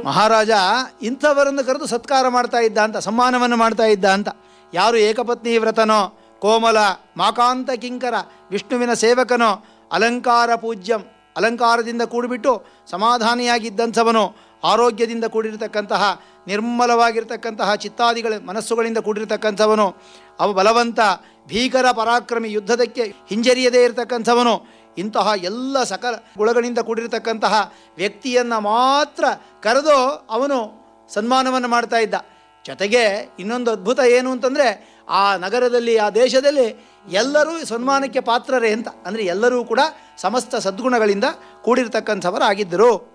ಮಹಾರಾಜ ಇಂಥವರನ್ನು ಕರೆದು ಸತ್ಕಾರ ಮಾಡ್ತಾ ಇದ್ದ ಅಂತ ಸಮ್ಮಾನವನ್ನು ಮಾಡ್ತಾ ಇದ್ದ ಅಂತ ಯಾರು ಏಕಪತ್ನಿ ವ್ರತನೋ ಕೋಮಲ ಮಾಕಾಂತ ಕಿಂಕರ ವಿಷ್ಣುವಿನ ಸೇವಕನೋ ಅಲಂಕಾರ ಪೂಜ್ಯಂ ಅಲಂಕಾರದಿಂದ ಕೂಡಿಬಿಟ್ಟು ಸಮಾಧಾನಿಯಾಗಿದ್ದಂಥವನು ಆರೋಗ್ಯದಿಂದ ಕೂಡಿರತಕ್ಕಂತಹ ನಿರ್ಮಲವಾಗಿರ್ತಕ್ಕಂತಹ ಚಿತ್ತಾದಿಗಳ ಮನಸ್ಸುಗಳಿಂದ ಕೂಡಿರತಕ್ಕಂಥವನು ಅವ ಬಲವಂತ ಭೀಕರ ಪರಾಕ್ರಮಿ ಯುದ್ಧದಕ್ಕೆ ಹಿಂಜರಿಯದೇ ಇರತಕ್ಕಂಥವನು ಇಂತಹ ಎಲ್ಲ ಸಕಲ ಗುಣಗಳಿಂದ ಕೂಡಿರತಕ್ಕಂತಹ ವ್ಯಕ್ತಿಯನ್ನು ಮಾತ್ರ ಕರೆದು ಅವನು ಸನ್ಮಾನವನ್ನು ಮಾಡ್ತಾ ಇದ್ದ ಜೊತೆಗೆ ಇನ್ನೊಂದು ಅದ್ಭುತ ಏನು ಅಂತಂದರೆ ಆ ನಗರದಲ್ಲಿ ಆ ದೇಶದಲ್ಲಿ ಎಲ್ಲರೂ ಸನ್ಮಾನಕ್ಕೆ ಪಾತ್ರರೇ ಅಂತ ಅಂದರೆ ಎಲ್ಲರೂ ಕೂಡ ಸಮಸ್ತ ಸದ್ಗುಣಗಳಿಂದ ಕೂಡಿರ್ತಕ್ಕಂಥವರಾಗಿದ್ದರು